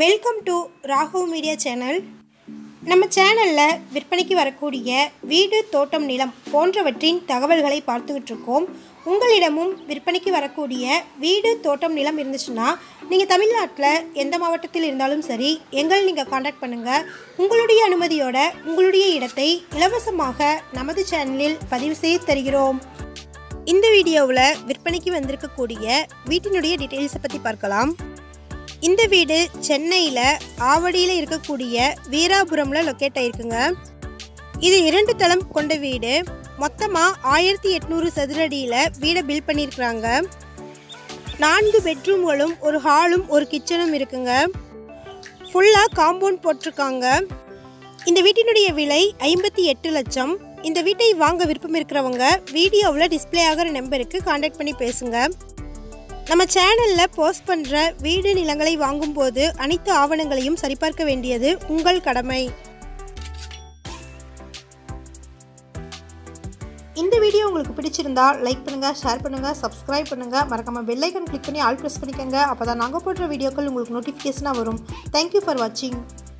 welcome to Raghav media channel நம்ம சேனலில் விற்பனைக்கு வரக்கூடிய வீடு தோட்டம் நிலம் போன்றவற்றின் தகவல்களை பார்த்துக்கிட்டு இருக்கோம் உங்களிடமும் விற்பனைக்கு வரக்கூடிய வீடு தோட்டம் நிலம் இருந்துச்சுன்னா நீங்கள் தமிழ்நாட்டில் எந்த மாவட்டத்தில் இருந்தாலும் சரி எங்களை நீங்கள் காண்டாக்ட் பண்ணுங்கள் உங்களுடைய அனுமதியோட உங்களுடைய இடத்தை இலவசமாக நமது சேனலில் பதிவு செய்து தருகிறோம் இந்த வீடியோவில் விற்பனைக்கு வந்திருக்கக்கூடிய வீட்டினுடைய டீட்டெயில்ஸை பற்றி பார்க்கலாம் இந்த வீடு சென்னையில் ஆவடியில் இருக்கக்கூடிய வீராபுரமில் லொக்கேட் ஆயிருக்குங்க இது இரண்டு தளம் கொண்ட வீடு மொத்தமாக ஆயிரத்தி எட்நூறு சதுரடியில் வீடை பில்ட் பண்ணியிருக்கிறாங்க நான்கு பெட்ரூம்களும் ஒரு ஹாலும் ஒரு கிச்சனும் இருக்குங்க ஃபுல்லாக காம்பவுண்ட் போட்டிருக்காங்க இந்த வீட்டினுடைய விலை ஐம்பத்தி எட்டு லட்சம் இந்த வீட்டை வாங்க விருப்பம் இருக்கிறவங்க வீடியோவில் டிஸ்ப்ளே ஆகிற நம்பருக்கு காண்டாக்ட் பண்ணி பேசுங்க நம்ம சேனலில் போஸ்ட் பண்ணுற வீடு நிலங்களை வாங்கும்போது அனைத்து ஆவணங்களையும் சரிபார்க்க வேண்டியது உங்கள் கடமை இந்த வீடியோ உங்களுக்கு பிடிச்சிருந்தா லைக் பண்ணுங்கள் ஷேர் பண்ணுங்கள் சப்ஸ்கிரைப் பண்ணுங்கள் மறக்காமல் பெல் ஐக்கன் கிளிக் பண்ணி ஆல் ப்ரெஸ் பண்ணிக்கோங்க அப்போ தான் நாங்கள் போடுற வீடியோக்கள் உங்களுக்கு நோட்டிஃபிகேஷனாக வரும் தேங்க்யூ ஃபார் வாட்சிங்